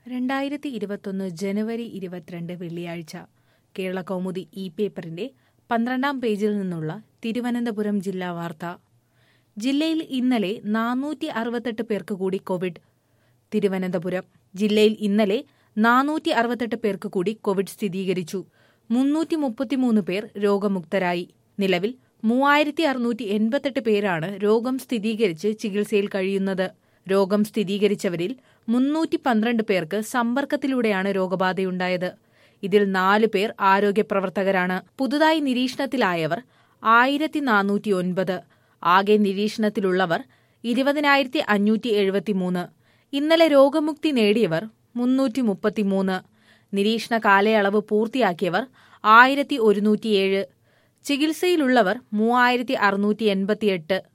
രണ്ടായിരത്തി ഇരുപത്തൊന്ന് ജനുവരി ഇരുപത്തിരണ്ട് വെള്ളിയാഴ്ച കേരള കൗമുദി ഇ പേപ്പറിന്റെ പന്ത്രണ്ടാം പേജിൽ നിന്നുള്ള തിരുവനന്തപുരം ജില്ലാ വാർത്ത ജില്ലയിൽ ഇന്നലെ നാനൂറ്റി അറുപത്തെട്ട് പേർക്ക് കൂടി കോവിഡ് തിരുവനന്തപുരം ജില്ലയിൽ ഇന്നലെ നാനൂറ്റി അറുപത്തെട്ട് പേർക്ക് കൂടി കോവിഡ് സ്ഥിരീകരിച്ചു മുന്നൂറ്റി മുപ്പത്തിമൂന്ന് പേർ രോഗമുക്തരായി നിലവിൽ മൂവായിരത്തി അറുന്നൂറ്റി എൺപത്തെട്ട് പേരാണ് രോഗം സ്ഥിരീകരിച്ച് ചികിത്സയിൽ കഴിയുന്നത് രോഗം സ്ഥിരീകരിച്ചവരിൽ മുന്നൂറ്റി പന്ത്രണ്ട് പേർക്ക് സമ്പർക്കത്തിലൂടെയാണ് രോഗബാധയുണ്ടായത് ഇതിൽ നാല് പേർ ആരോഗ്യപ്രവർത്തകരാണ് പുതുതായി നിരീക്ഷണത്തിലായവർ ആയിരത്തി നാനൂറ്റി ഒൻപത് ആകെ നിരീക്ഷണത്തിലുള്ളവർ ഇരുപതിനായിരത്തി അഞ്ഞൂറ്റി എഴുപത്തിമൂന്ന് ഇന്നലെ രോഗമുക്തി നേടിയവർ മുന്നൂറ്റി മുപ്പത്തിമൂന്ന് നിരീക്ഷണ കാലയളവ് പൂർത്തിയാക്കിയവർ ആയിരത്തി ഒരുന്നൂറ്റിയേഴ് ചികിത്സയിലുള്ളവർ മൂവായിരത്തി അറുന്നൂറ്റി എൺപത്തിയെട്ട്